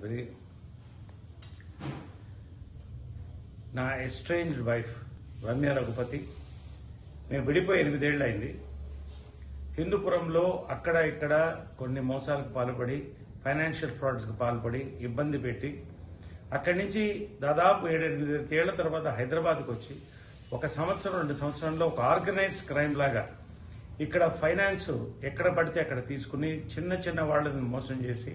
very నా estranged wife Ramya Raghupathi మేము విడిపోయి ఎనిమిదేళ్ళు అయింది హిందూపురంలో అక్కడ ఇక్కడ కొన్ని మోసాలకు పాల్పడి ఫైనాన్షియల్ ఫ్రాడ్స్కి పాల్పడి ఇబ్బంది పెట్టి అక్కడి నుంచి దాదాపు ఏడెనిమిది ఏళ్ల తర్వాత హైదరాబాద్కి వచ్చి ఒక సంవత్సరం రెండు సంవత్సరంలో ఒక ఆర్గనైజ్డ్ క్రైమ్ లాగా ఇక్కడ ఫైనాన్స్ ఎక్కడ పడితే అక్కడ తీసుకుని చిన్న చిన్న వాళ్ళని మోసం చేసి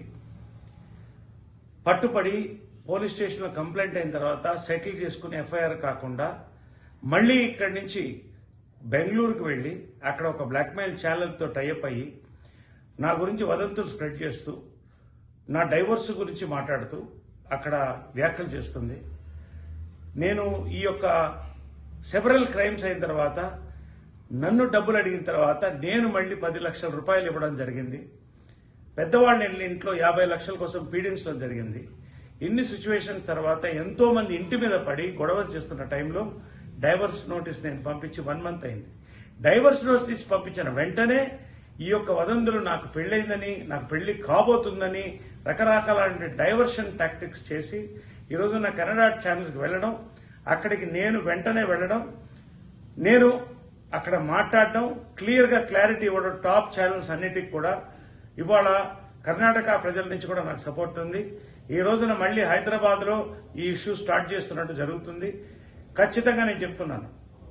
పట్టుపడి పోలీస్ స్టేషన్లో కంప్లైంట్ అయిన తర్వాత సెటిల్ చేసుకుని ఎఫ్ఐఆర్ కాకుండా మళ్ళీ ఇక్కడి నుంచి బెంగళూరుకు వెళ్ళి అక్కడ ఒక బ్లాక్మెయిల్ ఛానల్తో టైఅప్ అయ్యి నా గురించి వదంతులు స్ప్రెడ్ చేస్తూ నా డైవర్స్ గురించి మాట్లాడుతూ అక్కడ వ్యాఖ్యలు చేస్తుంది నేను ఈ యొక్క సెవరల్ క్రైమ్స్ అయిన తర్వాత నన్ను డబ్బులు అడిగిన తర్వాత నేను మళ్ళీ పది లక్షల రూపాయలు ఇవ్వడం జరిగింది పెద్దవాళ్ళని వెళ్ళి ఇంట్లో యాభై లక్షల కోసం పీడించడం జరిగింది ఇన్ని సిచ్యువేషన్స్ తర్వాత ఎంతో మంది ఇంటి మీద పడి గొడవ చేస్తున్న టైంలో డైవర్స్ నోటీస్ నేను పంపించి వన్ మంత్ అయింది డైవర్స్ నోటీస్ పంపించిన వెంటనే ఈ యొక్క వదంతులు నాకు పెళ్ళైందని నాకు పెళ్లి కాబోతుందని రకరకాల డైవర్షన్ టాక్టిక్స్ చేసి ఈరోజు నా కెనడా ఛానల్కి వెళ్ళడం అక్కడికి నేను వెంటనే వెళ్ళడం నేను అక్కడ మాట్లాడడం క్లియర్ గా క్లారిటీ ఇవ్వడం టాప్ ఛానల్స్ అన్నిటికి కూడా ఇవాళ కర్ణాటక ప్రజల నుంచి కూడా నాకు సపోర్ట్ ఉంది ఈ రోజున మళ్ళీ హైదరాబాద్ లో ఈ ఇష్యూ స్టార్ట్ చేస్తున్నట్టు జరుగుతుంది ఖచ్చితంగా నేను చెప్తున్నాను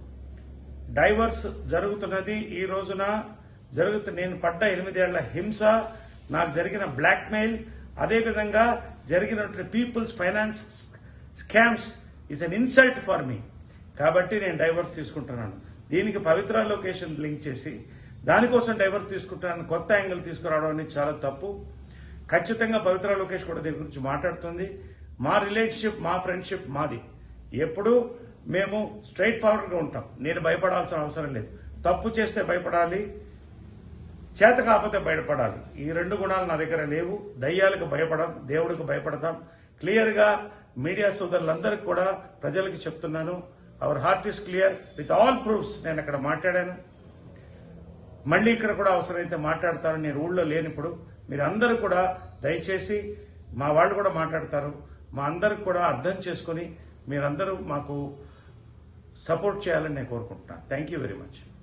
డైవర్స్ జరుగుతున్నది ఈ రోజున జరుగుతున్న నేను పడ్డ ఎనిమిదేళ్ల హింస నాకు జరిగిన బ్లాక్మెయిల్ అదేవిధంగా జరిగినటువంటి people's finance scams is an insult for me కాబట్టి నేను డైవర్స్ తీసుకుంటున్నాను దీనికి పవిత్ర లొకేషన్ లింక్ చేసి దానికోసం డైవర్స్ తీసుకుంటున్నాను కొత్త యాంగిల్ తీసుకురావడం అనేది చాలా తప్పు ఖచ్చితంగా పవిత్ర లోకేష్ కూడా దీని గురించి మాట్లాడుతుంది మా రిలేషన్షిప్ మా ఫ్రెండ్షిప్ మాది ఎప్పుడు మేము స్ట్రైట్ ఫార్వర్డ్ గా ఉంటాం నేను భయపడాల్సిన అవసరం లేదు తప్పు చేస్తే భయపడాలి చేత కాకపోతే భయపడాలి ఈ రెండు గుణాలు నా దగ్గర లేవు దయ్యాలకు భయపడం దేవుడికి భయపడతాం క్లియర్ గా మీడియా సోదరులందరికీ కూడా ప్రజలకు చెప్తున్నాను our heart is clear with all proofs నేను అక్కడ మాట్లాడాను మళ్ళీ ఇక్కడ కూడా అవసరమైతే మాట్లాడతాను నేను ఊళ్ళో లేనిప్పుడు మీరు అందరూ కూడా దయచేసి మా వాళ్ళు కూడా మాట్లాడతారు మా అందరికి కూడా అర్థం చేసుకుని మీరందరూ మాకు సపోర్ట్ చేయాలని నేను కోరుకుంటున్నాను థ్యాంక్ యూ వెరీ మచ్